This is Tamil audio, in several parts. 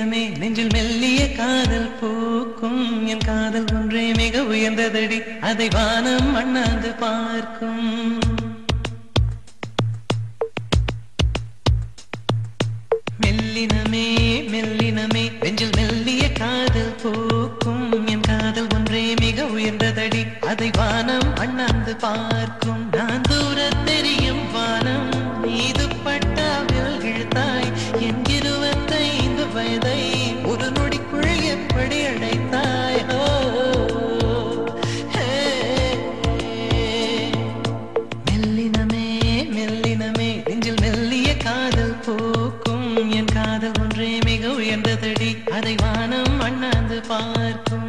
மெல்லினமே நெஞ்சில் மெல்லிய காதல் பூக்கும் என் காதல் ஒன்றே மிக உயர்ந்ததடி அதை வானம் அண்ணாந்து பார்க்கும் மெல்லினமே மெல்லினமே நெஞ்சில் மெல்லிய காதல் பூக்கும் என் காதல் ஒன்றே மிக உயர்ந்ததடி அதை வானம் அண்ணாந்து பார்க்கும் நான் தூர தெரியும் வானம் மீது பட்டாவில் இழுத்தாய் என் இருபத்தைந்து வயதை ஒரு நொடிக்குள் எப்படி அடைத்தாய் ஓ, ஹே. மெல்லினமே மெல்லினமே நெஞ்சில் மெல்லிய காதல் போக்கும் என் காதல் ஒன்றே மிக உயர்ந்ததடி அதை வானம் அண்ணாந்து பார்க்கும்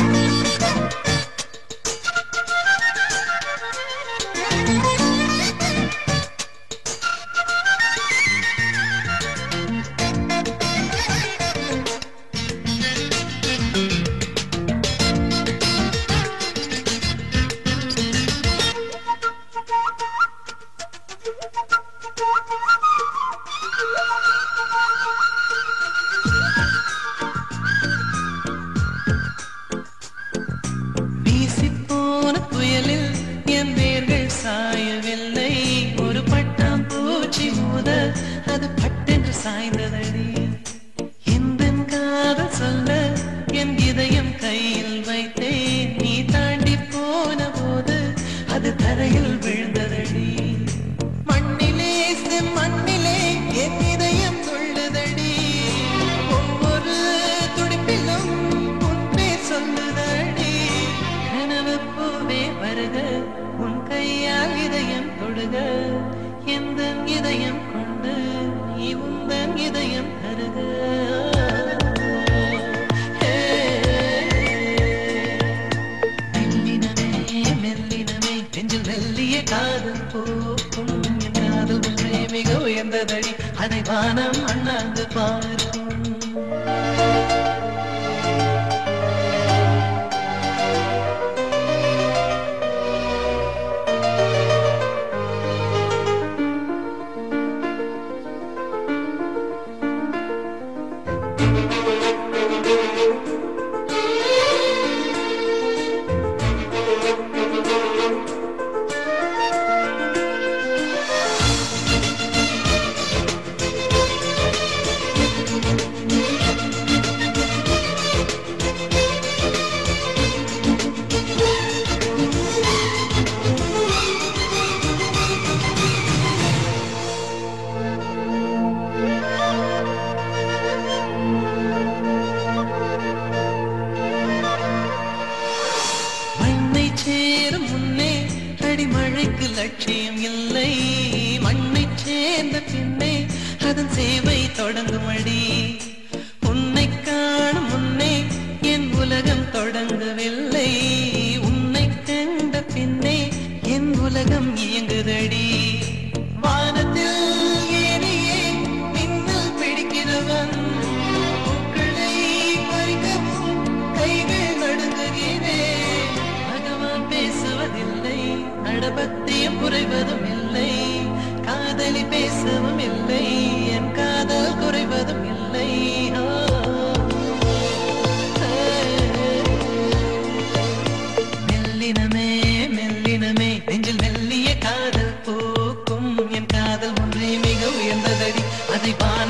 வீசிப்போன புயலில் என் வேர்கள் சாயவில்லை ஒரு பட்டாம் பூச்சி மோத அது பட்டென்று சாய்ந்ததடி எந்த காதல் சொல்ல என் இதயம் கையில் வைத்தேன் நீ தாண்டி போன போது அது தரையில் விழுந்ததடி மண்ணிலே மண்ணிலே என் இதயம் துள்ளுதடி ஒவ்வொரு துடிப்பிலும் உன் பேர் சொல்லுதடி கனவு பூவே வருக உன் கையால் இதயம் தொடுக எந்த இதயம் கொண்டு நீ உந்தன் இதயம் தருக ஹே. மெல்லினமே மெல்லினமே நெஞ்சில் மெல்லிய காதல் போக்கும் என் காதல் ஒன்றே மிக உயர்ந்ததடி அதை வானம் அண்ணாந்து பார்க்கும் மண்ணை சேரும் முன்னே அடிமழைக்கு லட்சியம் இல்லை மண்ணை சேர்ந்த பின்னே அதன் சேவை தொடங்கும் அடி உன்னை காணும் முன்னே என் உலகம் தொடங்கவில்லை உன்னை கண்ட பின்னே என் உலகம் இயங்குதடி வானத்தில் ஏறியே மின்னல் பிடிக்கிறவன் பூக்களை பறிக்கவும் கைகள் நடுங்குகிறேன் பகவான் பேசுவதில்லை நடபத்தியம் குறைவதும் இல்லை காதலி பேசவும் இல்லை என் காதல் குறைவதும் இல்லை ஓ, ஹே. மெல்லினமே மெல்லினமே நெஞ்சில் மெல்லிய காதல் போக்கும் என் காதல் ஒன்றே மிக உயர்ந்ததடி அதை பா